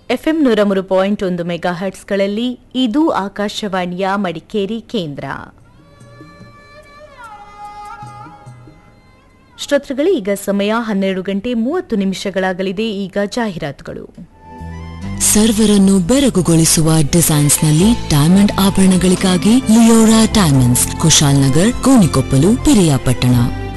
FM ನೂರ ಮೂರು point ಒಂದು ಮೆಗಾ ಹರ್ಟ್ಸ್ಗಳಲ್ಲಿ ಇದು ಆಕಾಶವಾಣಿಯ ಮಡಿಕೇರಿ ಕೇಂದ್ರ ಶ್ರೋತೃಗಳೇ ಈಗ ಸಮಯ ಹನ್ನೆರಡು ಗಂಟೆ ಮೂವತ್ತು ನಿಮಿಷಗಳಾಗಲಿದೆ ಈಗ ಜಾಹೀರಾತುಗಳು ಸರ್ವರನ್ನು ಬೆರಗುಗೊಳಿಸುವ ಡಿಸೈನ್ಸ್ ನಲ್ಲಿ ಡೈಮಂಡ್ ಆಭರಣಗಳಿಗಾಗಿ ಲಿಯೋರಾ ಡೈಮಂಡ್ಸ್ ಕುಶಾಲ್ ನಗರ್ ಕೋಣಿಕೊಪ್ಪಲು ಪಿರಿಯಾಪಟ್ಟಣ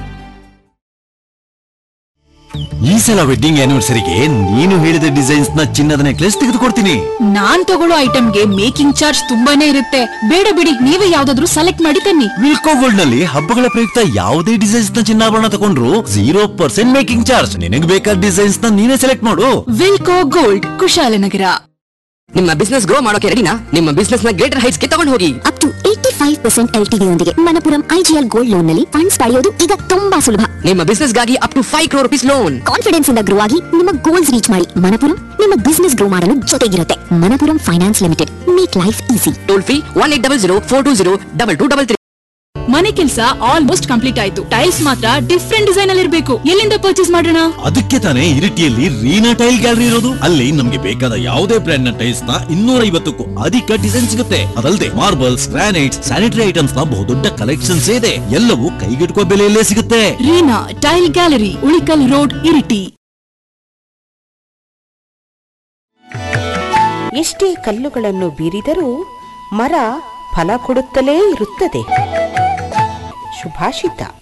ಈ ಸಲ ವೆಡ್ಡಿಂಗ್ ಆನಿವರ್ಸರಿಗೆ ನೀನು ಹೇಳಿದ ಡಿಸೈನ್ಸ್ ನ ಚಿನ್ನದ ನೆಕ್ಲೆಸ್ ತೆಗೆದುಕೊಡ್ತೀನಿ ನಾನ್ ತಗೊಳ್ಳೋ ಐಟಮ್ಗೆ ಮೇಕಿಂಗ್ ಚಾರ್ಜ್ ತುಂಬಾನೇ ಇರುತ್ತೆ ಬೇಡ ಬಿಡಿ ನೀವೇ ಯಾವ್ದಾದ್ರು ಸೆಲೆಕ್ಟ್ ಮಾಡಿ ತನ್ನಿ ವಿಲ್ಕೋ ಗೋಲ್ಡ್ ನಲ್ಲಿ ಹಬ್ಬಗಳ ಪ್ರಯುಕ್ತ ಯಾವುದೇ ಡಿಸೈನ್ಸ್ ನ ಚಿನ್ನಾಭರಣ ತಗೊಂಡ್ರು ಜೀರೋ ಪರ್ಸೆಂಟ್ ಮೇಕಿಂಗ್ ಚಾರ್ಜ್ ನಿನಗೆ ಬೇಕಾದ ಡಿಸೈನ್ಸ್ ನ ನೀನೇ ಸೆಲೆಕ್ಟ್ ಮಾಡು ವಿಲ್ಕೋ ಗೋಲ್ಡ್ ಕುಶಾಲನಗರ ನಿಮ್ಮ ಬಿಸ್ನೆಸ್ ಗ್ರೋ ಮಾಡೋಕೆ ರೆಡಿನಾ ನಿಮ್ಮ ಬಿಸ್ನೆಸ್ ನ ಗ್ರೇಟರ್ ಹೈಟ್ಸ್ ಗೆ ತಗೊಂಡು ಹೋಗಿ up to eighty five percent L ಯೊಂದಿಗೆ ಮನಪುರಂ ಐಜಿಎಲ್ ಗೋಲ್ಡ್ ಲೋನ್ ನಲ್ಲಿ ಫಂಡ್ಸ್ ಪಡೆಯೋದು ಈಗ ತುಂಬಾ ಸುಲಭ ನಿಮ್ಮ ಬಿಸ್ನೆಸ್ ಗಾಗಿ up to five crore rupees loan confidence ಇಂದ ಗ್ರೋ ಆಗಿ ನಿಮ್ಮ ಗೋಲ್ಸ್ ರೀಚ್ ಮಾಡಿ ಮನಪುರಂ ನಿಮ್ಮ ಬಿಸ್ನೆಸ್ ಗ್ರೋ ಮಾಡಲು ಜೊತೆಗಿರುತ್ತೆ Manappuram finance limited make life easy toll free one eight double zero four two zero double two double three ಮನೆ ಕೆಲಸ ಆಲ್ಮೋಸ್ಟ್ ಕಂಪ್ಲೀಟ್ ಆಯ್ತು ಟೈಲ್ಸ್ ಮಾತ್ರ ಡಿಫ್ರೆಂಟ್ ಡಿಸೈನ್ ಅಲ್ಲಿ ಇರಬೇಕು ಎಲ್ಲಿಂದ ಪರ್ಚೇಸ್ ಮಾಡೋಣ ಅದಕ್ಕೆ ತಾನೇ ಇರಿಟಿಯಲ್ಲಿ ರೀನಾ ಟೈಲ್ ಗ್ಯಾಲರಿ ಇರೋದು ಅಲ್ಲಿ ನಮ್ಗೆ ಬೇಕಾದ ಯಾವುದೇ ಬ್ರ್ಯಾಂಡ್ ನ ಟೈಲ್ಸ್ ನ ಇನ್ನೂರ ಐವತ್ತಕ್ಕೂ ಅಧಿಕ ಡಿಸೈನ್ ಸಿಗುತ್ತೆ ಅದಲ್ಲದೆ ಮಾರ್ಬಲ್ಸ್ ಗ್ರಾನೈಟ್ಸ್ ಸ್ಯಾನಿಟರಿ ಐಟಮ್ಸ್ ನ ಬಹುದೊಡ್ಡ ಕಲೆಕ್ಷನ್ಸ್ ಇದೆ ಎಲ್ಲವೂ ಕೈಗೆಟುಕುವ ಬೆಲೆಯಲ್ಲೇ ಸಿಗುತ್ತೆ Reena tile gallery Ulikal road Iritty ಎಷ್ಟೇ ಕಲ್ಲುಗಳನ್ನು ಬೀರಿದರೂ ಮರ ಫಲ ಕೊಡುತ್ತಲೇ ಇರುತ್ತದೆ ಸುಭಾಷಿತ